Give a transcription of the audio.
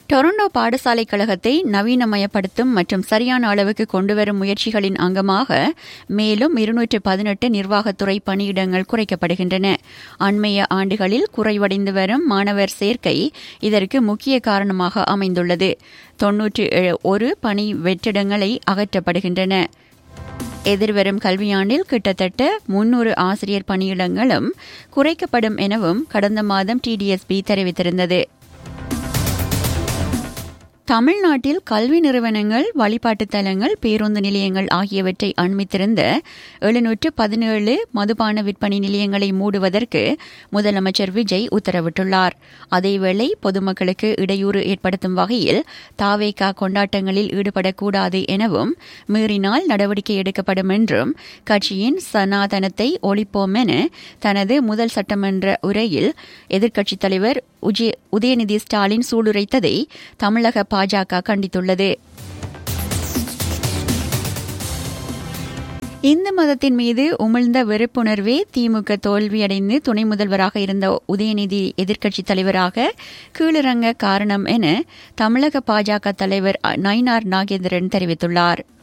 Toronto பாடசாலை கழகத்தை நவீனமயப்படுத்தும் மற்றும் சரியான அளவுக்கு கொண்டுவரும் முயற்சிகளின் அங்கமாக மேலும் இருநூற்று பதினெட்டு நிர்வாகத்துறை பணியிடங்கள் குறைக்கப்படுகின்றன அண்மைய ஆண்டுகளில் குறைவடைந்து வரும் மாணவர் சேர்க்கை இதற்கு முக்கிய காரணமாக அமைந்துள்ளது தொன்னூற்று ஒரு பணி வெற்றிடங்களை அகற்றப்படுகின்றன எதிர்வரும் கல்வியாண்டில் கிட்டத்தட்ட முன்னூறு ஆசிரியர் பணியிடங்களும் குறைக்கப்படும் எனவும் கடந்த மாதம் டிடிஎஸ்பி தெரிவித்திருந்தது தமிழ்நாட்டில் கல்வி நிறுவனங்கள் வழிபாட்டுத் தலங்கள் பேருந்து நிலையங்கள் ஆகியவற்றை அண்மித்திருந்த எழுநூற்று பதினேழு மதுபான விற்பனை நிலையங்களை மூடுவதற்கு முதலமைச்சர் விஜய் உத்தரவிட்டுள்ளார் அதேவேளை பொதுமக்களுக்கு இடையூறு ஏற்படுத்தும் வகையில் தாவேகா கொண்டாட்டங்களில் ஈடுபடக்கூடாது எனவும் மீறினால் நடவடிக்கை எடுக்கப்படும் என்றும் கட்சியின் சனாதனத்தை ஒழிப்போம் என தனது முதல் சட்டமன்ற உரையில் எதிர்க்கட்சித் தலைவர் உதயநிதி ஸ்டாலின் சூளுரைத்ததை தமிழக பாஜக கண்டித்துள்ளது இந்து மதத்தின் மீது உமிழ்ந்த வெறுப்புணர்வே திமுக தோல்வியடைந்து துணை முதல்வராக இருந்த உதயநிதி எதிர்க்கட்சித் தலைவராக கீழிறங்க காரணம் என தமிழக பாஜக தலைவர் நயினார் நாகேந்திரன் தெரிவித்துள்ளார்